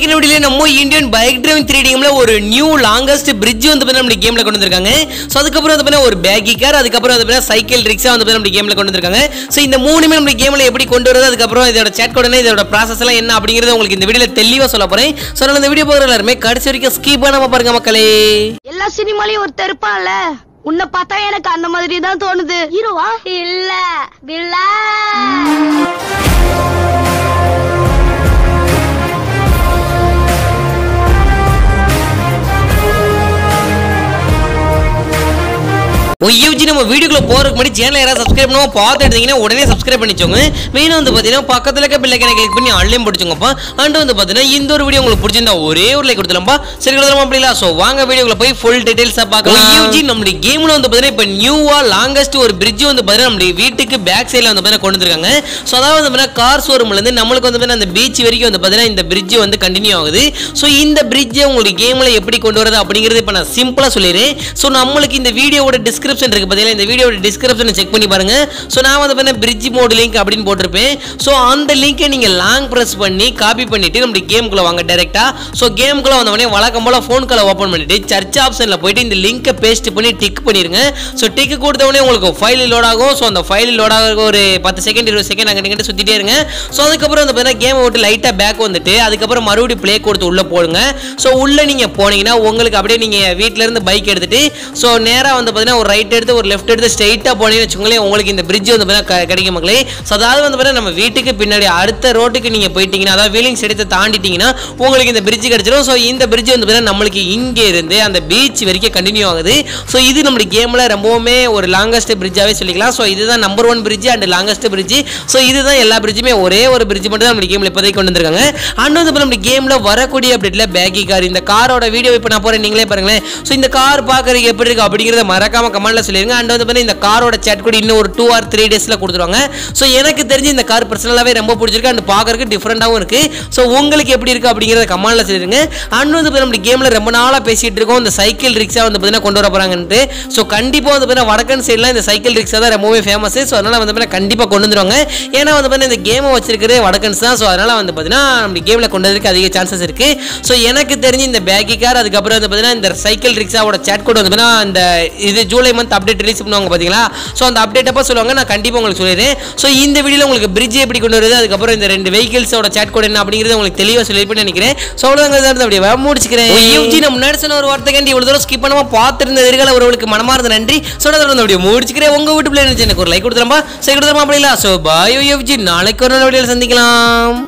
இன்னைக்கு வீடியோல நம்ம இந்தியன் பைக் டிரைவிங் த்ரீ கேம்ல ஒரு நியூ லாங்கஸ்ட் பிரிட்ஜ் வந்து பார்த்தீங்கன்னா நம்ம கேம்ல கொண்டு வந்திருக்காங்க ஸோ அதுக்கப்புறம் வந்து பார்த்தீங்கன்னா ஒரு பேக்கி கார் அதுக்கப்புறம் வந்து பார்த்தீங்கன்னா சைக்கிள் ரிக்ஷா வந்து பார்த்தீங்கன்னா நம்ம கேம்ல கொண்டு வந்திருக்காங்க ஸோ இந்த மூணுமே நம்ம கேம்ல எப்படி கொண்டு வரது அதுக்கப்புறம் இதோட சேட் கோடனே இதோட ப்ராசஸ் எல்லாம் என்ன அப்படிங்கிறது உங்களுக்கு இந்த வீடியோல தெளிவாக சொல்ல போறேன் ஸோ அதனால இந்த வீடியோ போகிற எல்லாருமே கடைசி வரைக்கும் ஸ்கிப் பண்ணாம பாருங்க மக்களே எல்லா சினிமாலயும் ஒருத்தர் இருப்பான்ல உன்னை பார்த்தா எனக்கு அந்த மாதிரி தான் தோணுது ஹீரோவா இல்ல வில்லா ஒய்யூஜி நம்ம வீடியோக்குள்ள போறதுக்கு முன்னாடி சேனல் யாராவது சப்ஸ்கிரைப் பண்ணாம பார்த்து எடுத்தீங்கன்னா உடனே சப்ஸ்கிரைப் பண்ணிச்சோங்க வேணும் வந்து பார்த்தீங்கன்னா பக்கத்துல இருக்க பிள்ளைக்கனை கிளிக் பண்ணி ஆன்லைன் படிச்சோங்கப்பா அண்ட் வந்து பார்த்தீங்கன்னா இந்த ஒரு வீடியோ உங்களுக்கு பிடிச்சிருந்தா ஒரே ஒரு லைக் கொடுத்துலாம்ப்பா சரி கொடுத்துலாமா அப்படிங்களா ஸோ வாங்க வீடியோக்குள்ள போய் ஃபுல் டீடைல்ஸாக பார்க்கலாம் ஒய்யூஜி நம்மளுடைய கேம்ல வந்து பார்த்தீங்கன்னா இப்போ நியூவா லாங்கஸ்ட் ஒரு பிரிட்ஜ் வந்து பார்த்தீங்கன்னா நம்மளுடைய வீட்டுக்கு பேக் சைடில் வந்து பார்த்தீங்கன்னா கொண்டு வந்திருக்காங்க ஸோ அதாவது வந்து பார்த்தீங்கன்னா கார் ஷோரூம்லேருந்து நம்மளுக்கு வந்து பார்த்தீங்கன்னா அந்த பீச் வரைக்கும் வந்து பார்த்தீங்கன்னா இந்த பிரிட்ஜ் வந்து கண்டினியூ ஆகுது ஸோ இந்த பிரிட்ஜை உங்களுக்கு கேமில் எப்படி கொண்டு வரது அப்படிங்கிறது இப்போ நான் சிம்பிளாக சொல்லிடுறேன் ஸோ நம்மளுக்கு இந்த வீடியோவோட டிஸ்கிரிப்ஷன் இருக்கு பார்த்தீங்களா இந்த வீடியோட டிஸ்கிரிப்ஷனை செக் பண்ணி பாருங்க ஸோ நான் வந்து பார்த்தீங்கன்னா பிரிட்ஜ் மோட் லிங்க் அப்படின்னு போட்டிருப்பேன் ஸோ அந்த லிங்கை நீங்கள் லாங் ப்ரெஸ் பண்ணி காப்பி பண்ணிட்டு நம்ம கேமுக்குள்ள வாங்க டேரெக்டாக ஸோ கேமுக்குள்ள வந்தவொடனே வழக்கம் போல் ஃபோன் காலை ஓப்பன் பண்ணிட்டு சர்ச் ஆப்ஷனில் போயிட்டு இந்த லிங்கை பேஸ்ட் பண்ணி டிக் பண்ணிருங்க ஸோ டிக் கொடுத்தவொடனே உங்களுக்கு ஃபைல் லோட் ஆகும் ஸோ அந்த ஃபைல் லோட் ஆக ஒரு பத்து செகண்ட் இருபது செகண்ட் அங்கே நின்று சுற்றிட்டே இருங்க ஸோ அதுக்கப்புறம் வந்து பார்த்தீங்கன்னா கேமை விட்டு லைட்டாக பேக் வந்துட்டு அதுக்கப்புறம் மறுபடியும் ப்ளே கொடுத்து உள்ளே போடுங்க ஸோ உள்ளே நீங்கள் போனீங்கன்னா உங்களுக்கு அப்படியே நீங்கள் வீட்டிலேருந்து பைக் எடுத்துட்டு ஸோ நேராக வந்து பார்த்தீங்கன்னா ஒரு ரைட் எடுத்து ஒரு லெஃப்ட் எடுத்து ஸ்ட்ரைட்டாக போனீங்கன்னு வச்சுக்கோங்களேன் உங்களுக்கு இந்த பிரிட்ஜ் வந்து பார்த்தீங்கன்னா க- கிடைக்கும் மக்களே ஸோ அதாவது வந்து பார்த்தீங்கன்னா நம்ம வீட்டுக்கு பின்னாடி அடுத்த ரோட்டுக்கு நீங்கள் போயிட்டீங்கன்னா அதாவது வீலிங்ஸ் எடுத்து தாண்டிட்டீங்கன்னா உங்களுக்கு இந்த பிரிட்ஜ் கிடைச்சிடும் ஸோ இந்த பிரிட்ஜ் வந்து பார்த்தீங்கன்னா நம்மளுக்கு இங்கே இருந்து அந்த பீச் வரைக்கும் கண்டினியூ ஆகுது ஸோ இது நம்மளுடைய கேமில் ரொம்பவுமே ஒரு லாங்கஸ்ட் பிரிட்ஜாகவே சொல்லிக்கலாம் ஸோ இதுதான் number one bridge and longest bridge so இதுதான் எல்லா பிரிட்ஜுமே ஒரே ஒரு பிரிட்ஜ் மட்டும் தான் நம்ம கேமில் இப்போதைக்கு கொண்டு வந்திருக்காங்க அண்ட் வந்து இப்போ நம்ம கேமில் வரக்கூடிய அப்டேட்டில் பேக்கி கார் இந்த காரோட வீடியோ இப்போ நான் போகிறேன் நீங்களே பாருங்களேன் ஸோ இந்த கார் பார்க்குறதுக்கு எப்படி இருக்கு அப்படிங்கிறத மறக்காம கமெண்ட்ல சொல்லிருங்க அண்ட் வந்து பார்த்தீங்கன்னா இந்த காரோட சேட் கூட இன்னும் ஒரு டூ ஆர் த்ரீ டேஸில் கொடுத்துருவாங்க ஸோ எனக்கு தெரிஞ்சு இந்த கார் பர்சனலாகவே ரொம்ப பிடிச்சிருக்கு அண்ட் பார்க்கறதுக்கு டிஃப்ரெண்ட்டாகவும் இருக்கு ஸோ உங்களுக்கு எப்படி இருக்கு அப்படிங்கிறத கமெண்ட்ல சொல்லிருங்க அண்ட் வந்து இப்போ நம்ம கேமில் ரொம்ப நாளாக பேசிட்டு இருக்கோம் இந்த சைக்கிள் ரிக்ஷா வந்து பார்த்தீங்கன்னா கொண்டு வர போறாங்கன்ட்டு ஸோ கண்டிப்பாக வந்து பார்த்தீங்கன்னா வடக்கன் சைடில் இந்த சைக்கிள் ரிக்ஷா தான் ரொம்பவே ஃபேமஸ் ஸோ அதனால வந்து பார்த்தீங்கன்னா கண்டிப்பாக கொண்டு வந்துருவாங்க ஏன்னா வந்து பார்த்தீங்கன்னா இந்த கேமை வச்சிருக்கிறது வடக்கன்ஸ் தான் ஸோ அதனால வந்து பார்த்தீங்கன்னா நம்ம கேமில் கொண்டு வரதுக்கு அதிக சான்சஸ் இருக்கு ஸோ எனக்கு தெரிஞ்சு இந்த பேக்கி கார் அதுக்கப்புறம் வந்து பார்த்தீங்கன்னா இந்த சைக்கிள் ரிக்ஷாவோட சேட் கோட் வந்து பார்த்தீங்கன்னா இந்த இது ஜூலை மந்த் அப்டேட் ரிலீஸ் பண்ணுவாங்க பார்த்தீங்களா ஸோ அந்த அப்டேட் அப்போ சொல்லுவாங்க நான் கண்டிப்பாக உங்களுக்கு சொல்லிடுறேன் ஸோ இந்த வீடியோவில் உங்களுக்கு பிரிட்ஜ் எப்படி கொண்டு வருது அதுக்கப்புறம் இந்த ரெண்டு வெஹிக்கிள்ஸோட சேட் கோட் என்ன அப்படிங்கிறது உங்களுக்கு தெளிவாக சொல்லியிருப்பேன்னு நினைக்கிறேன் ஸோ அவ்வளோதாங்க அப்படியே முடிச்சுக்கிறேன் யூஜி நான் முன்னாடி சொன்ன ஒரு வார்த்தைக்காண்டி இவ்வளோ தூரம் ஸ்கிப் பண்ணாம பார்த்துருந்த எதிர்கால உறவுகளுக்கு மனமார்ந்த நன்றி ஸோ தொடர்ந்து அப்படியே முடிச்சுக்கிறேன் உங்கள் வீட்டு பிள்ளை எனக்கு ஒரு லைக் கொடுத்துருமா சரி கொடுத்துருமா அப்படிங்களா ஸோ பாய் யூஜி நாளைக்கு ஒரு நல்ல வீடியோவில் சந்திக்கலாம்